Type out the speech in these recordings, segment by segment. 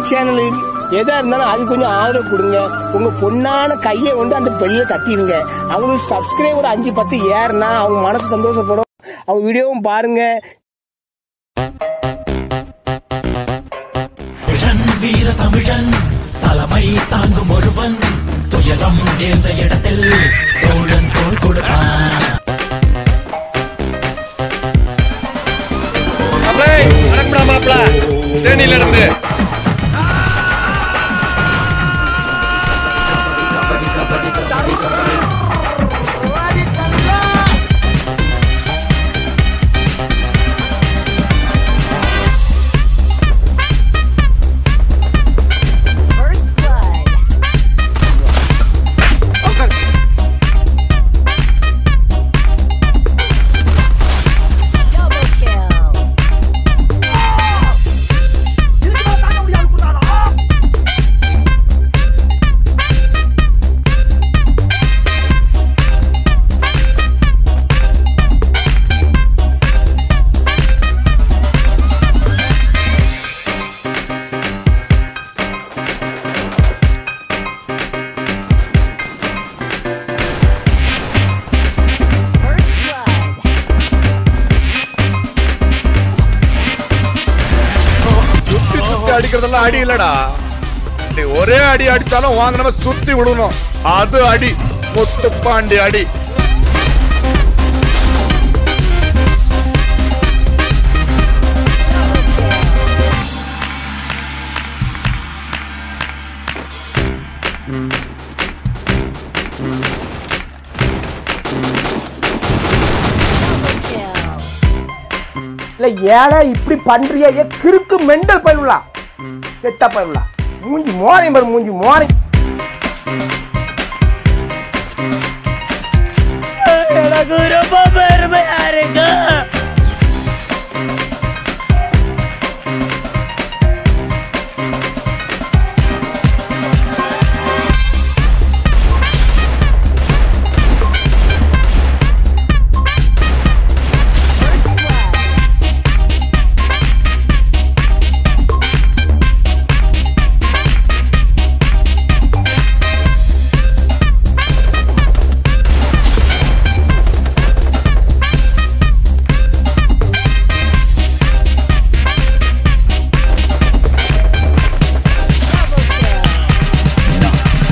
Channel எதா இருந்தாலும் அது கொஞ்சம் ஆதரவு கொடுங்க உங்க பொண்ணான கையை வந்து அந்த பெண்ணில தட்டிடுங்க அவங்களுக்கு சப்ஸ்கிரைபர் அஞ்சு பத்து ஏறுனா அவங்க மனசு சந்தோஷப்படும் அவங்க வீடியோவும் பாருங்க தமிழன் வீர தமிழன் தலைமை தாங்கும் ஒருவன் துயரம் நேர்ந்த இடத்தில் தோழன் தோள் கொடுப்பான் மாப்பிளை வணக்கம்டா மாப்பிள தேனியில இருந்து First blood. Double kill. First blood. சுத்தி சுத்தி அடிக்கிறதெல்லாம் அடி இல்லடா நீ ஒரே அடி அடிச்சாலும் வாங்கினவ சுத்தி விடணும் அது அடி முத்துப்பாண்டி அடி Double kill. இல்ல ஏழை இப்படி பண்றியா ஏ கிறுக்கு மெண்டல் பயிலுலா செத்த பயிலுலா மூஞ்சி மோரை பாரு மூஞ்சி மோரை எனக்கு ரொம்ப பெருமையா இருக்கு First blood. Double kill.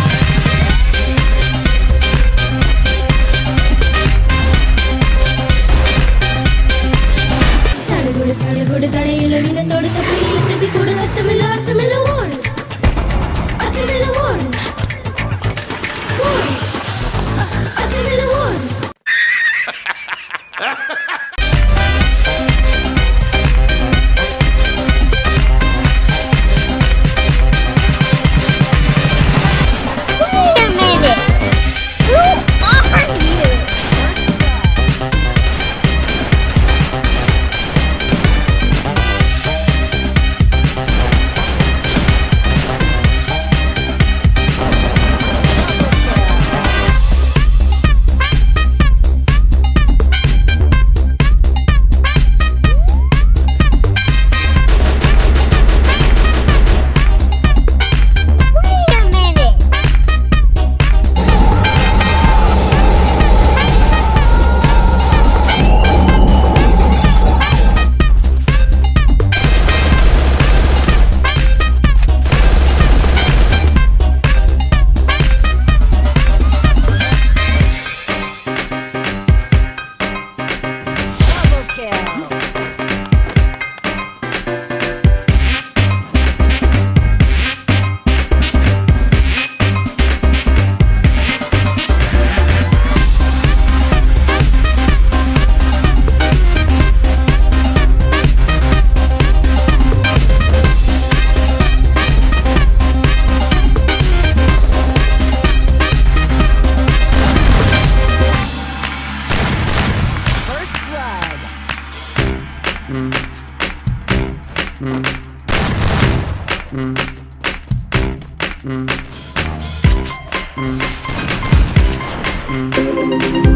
சடுகுடு சடுகுடு தடையில இந்த தொடுத்த புயல தப்பி கூட அச்சமில்ல அச்சமில்ல ஓடு அச்சமில்ல ஓடு ஓடு அச்சமில்ல ஓடு Wait a minute. Who are you? First blood. Wait a minute. Double kill. First blood. Thank